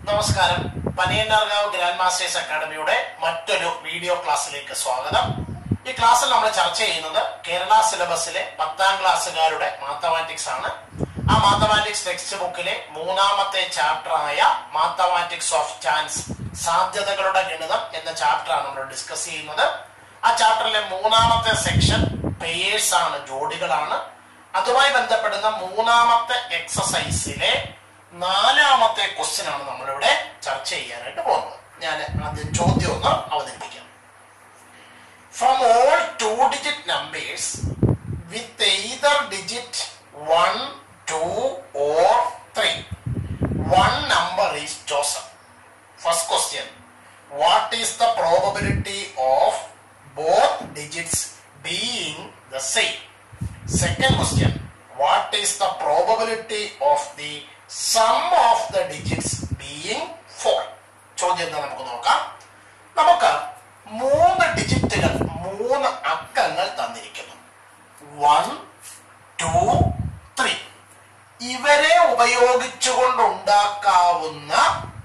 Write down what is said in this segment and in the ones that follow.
നമസ്കാരം പനിയന്നാർകാവ് grand masters അക്കാഡമിയുടെ മറ്റൊരു video ക്ലാസ്സിലേക്ക് സ്വാഗതം ഈ ക്ലാസ്സിൽ നമ്മൾ ചർച്ച ചെയ്യുന്നത് കേരള സിലബസിലെ പത്താം ക്ലാസ്സുകാരുടെ മാത്തമാറ്റിക്സ് ആണ് ആ മാത്തമാറ്റിക്സ് ടെക്സ്റ്റ് ബുക്കിലെ മൂന്നാമത്തെ ചാപ്റ്ററായ മാത്തമാറ്റിക്സ് ഓഫ് ചാൻസ് സാധ്യതകളുടെ ഗണിതം എന്ന ചാപ്റ്ററാണ് നമ്മൾ ഡിസ്കസ് ചെയ്യുന്നത് ആ ചാപ്റ്ററിലെ മൂന്നാമത്തെ സെക്ഷൻ പേയേഴ്സ് ആണ് ജോഡികളാണ് അതുമായി ബന്ധപ്പെടുന്ന മൂന്നാമത്തെ എക്സസൈസിലെ നാലാമത്തെ ക്വസ്റ്റ്യൻ ആണ് നമ്മളിവിടെ ചർച്ച ചെയ്യാനായിട്ട് പോകുന്നത് ഞാൻ ആദ്യം ചോദ്യം ഒന്ന് അവതരിപ്പിക്കാം from all two digit numbers with either digit one two or three one number is chosen first question what is the probability of both digits being the same Second question, what is the probability of the sum of the digits being 4? ചോദ്യം എന്താ നമുക്ക് നോക്കാം നമുക്ക് മൂന്ന് ഡിജിറ്റുകൾ മൂന്ന് അക്കങ്ങൾ തന്നിരിക്കുന്നു one two three ഇവരെ ഉപയോഗിച്ചുകൊണ്ടുണ്ടാക്കാവുന്ന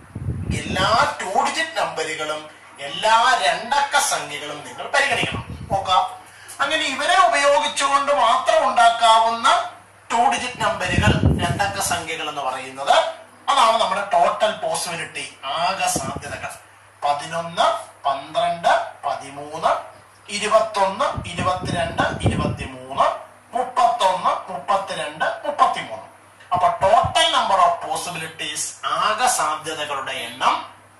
എല്ലാ ടു ഡിജിറ്റ് നമ്പറുകളും എല്ലാ രണ്ടക്ക സംഖ്യകളും നിങ്ങൾ പരിഗണിക്കണം നോക്കാം അങ്ങനെ ഇവരെ ഉപയോഗിച്ചുകൊണ്ട് മാത്രം ഉണ്ടാക്കാവുന്ന ടു ഡിജിറ്റ് നമ്പറുകൾ രണ്ടക്ക സംഖ്യകൾ എന്ന് പറയുന്നത് അതാണ് നമ്മുടെ ടോട്ടൽ പോസിബിലിറ്റി ആകെ സാധ്യതകൾ പതിനൊന്ന് പന്ത്രണ്ട് പതിമൂന്ന് ഇരുപത്തൊന്ന് ഇരുപത്തിരണ്ട് ഇരുപത്തിമൂന്ന് മുപ്പത്തൊന്ന് മുപ്പത്തിരണ്ട് മുപ്പത്തിമൂന്ന് അപ്പൊ ടോട്ടൽ നമ്പർ ഓഫ് പോസിബിലിറ്റീസ് ആകെ സാധ്യതകളുടെ എണ്ണം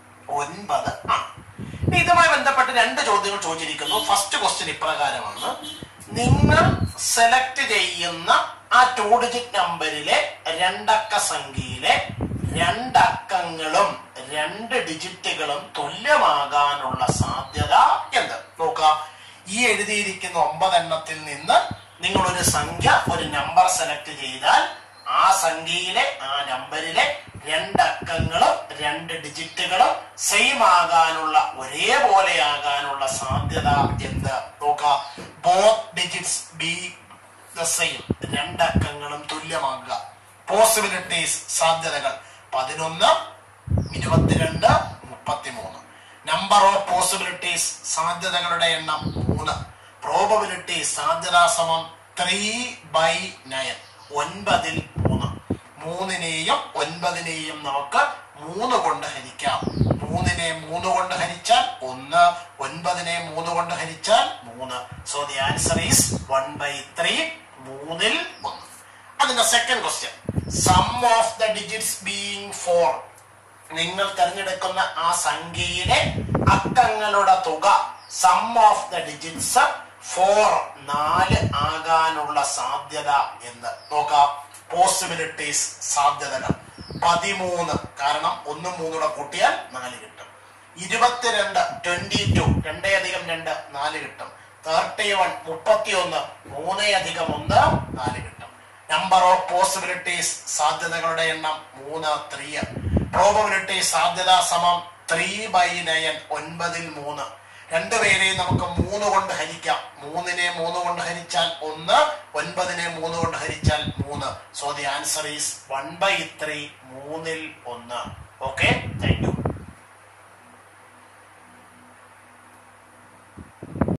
ഒൻപത് ആണ് ഇനി ഇതുമായി ബന്ധപ്പെട്ട് രണ്ട് ചോദ്യങ്ങൾ ചോദിച്ചിരിക്കുന്നു ഫസ്റ്റ് ക്വസ്റ്റ്യൻ ഇപ്രകാരമാണ് നിങ്ങൾ സെലക്ട് ചെയ്യുന്ന ആ ടു ഡിജിറ്റ് നമ്പറിലെ രണ്ടക്ക സംഖ്യയിലെ രണ്ടക്കങ്ങളും രണ്ട് ഡിജിറ്റുകളും തുല്യമാകാനുള്ള സാധ്യത എന്ത് നോക്കാം ഈ എഴുതിയിരിക്കുന്ന ഒമ്പതെണ്ണത്തിൽ നിന്ന് നിങ്ങൾ ഒരു സംഖ്യ ഒരു നമ്പർ സെലക്ട് ചെയ്താൽ ആ സംഖ്യയിലെ ആ നമ്പറിലെ രണ്ടക്കങ്ങളും രണ്ട് ഡിജിറ്റുകളും സെയിം ആകാനുള്ള ഒരേപോലെ ആകാനുള്ള സാധ്യത എന്ത് നോക്കാം both digits be the same രണ്ടക്കങ്ങളും തുല്യമാകുക പോസിബിലിറ്റീസ് സാധ്യതകൾ പതിനൊന്ന് ഇരുപത്തിരണ്ട് മുപ്പത്തിമൂന്ന് നമ്പർ ഓഫ് പോസിബിലിറ്റീസ് സാധ്യതകളുടെ എണ്ണം മൂന്ന് പ്രോബബിലിറ്റി സാധ്യതാ സമം ത്രീ ബൈ നയൻ ഒൻപതിൽ മൂന്ന് മൂന്നിനെയും ഒൻപതിനെയും നമുക്ക് മൂന്ന് കൊണ്ട് ഹരിക്കാം മൂന്നിനെ മൂന്ന് കൊണ്ട് ഹരിച്ചാൽ ഒന്ന് ഒൻപതിനെ മൂന്ന് കൊണ്ട് ഹരിച്ചാൽ മൂന്ന് so the answer is one by three മൂന്നിൽ ഒന്ന് അതിന്റെ second question sum of the digits being four നിങ്ങൾ തിരഞ്ഞെടുക്കുന്ന ആ സംഖ്യയിലെ അക്കങ്ങളുടെ തുക sum of the digits four നാല് ആകാനുള്ള സാധ്യത എന്ന് നോക്കാം പോസിബിലിറ്റീസ് സാധ്യതകൾ പതിമൂന്ന് കാരണം ഒന്നും മൂന്നൂടെ കൂട്ടിയാൽ നാല് കിട്ടും ഇരുപത്തിരണ്ട് ട്വന്റി ടു രണ്ടേ അധികം രണ്ട് നാല് കിട്ടും തേർട്ടി വൺ മുപ്പത്തി ഒന്ന് മൂന്നേ അധികം ഒന്ന് നാല് കിട്ടും നമ്പർ ഓഫ് പോസിബിലിറ്റീസ് സാധ്യതകളുടെ എണ്ണം മൂന്ന് ത്രീ പ്രോബബിലിറ്റി സാധ്യത സമം ത്രീ ബൈ നയൻ ഒൻപതിൽ മൂന്ന് രണ്ടുപേരെയും നമുക്ക് മൂന്ന് കൊണ്ട് ഹരിക്കാം മൂന്നിനെ മൂന്ന് കൊണ്ട് ഹരിച്ചാൽ ഒന്ന് ഒൻപതിനെ മൂന്ന് കൊണ്ട് ഹരിച്ചാൽ മൂന്ന് so the answer is one by three മൂന്നിൽ ഒന്ന് ഓക്കെ താങ്ക് യു